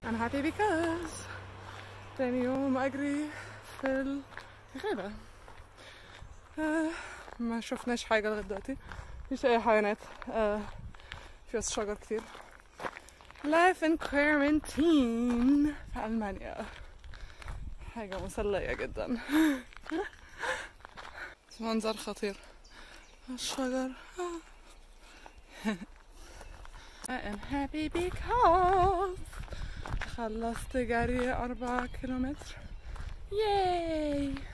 I'm happy because تاني يوم أجري في الغابة آه ما شفناش حاجة لغاية دلوقتي مفيش أي حيوانات آه في بس شجر كتير Life in quarantine في ألمانيا حاجة مسلية جدا منظر خطير الشجر I am happy because خلصت جري أربعة كيلومتر ياي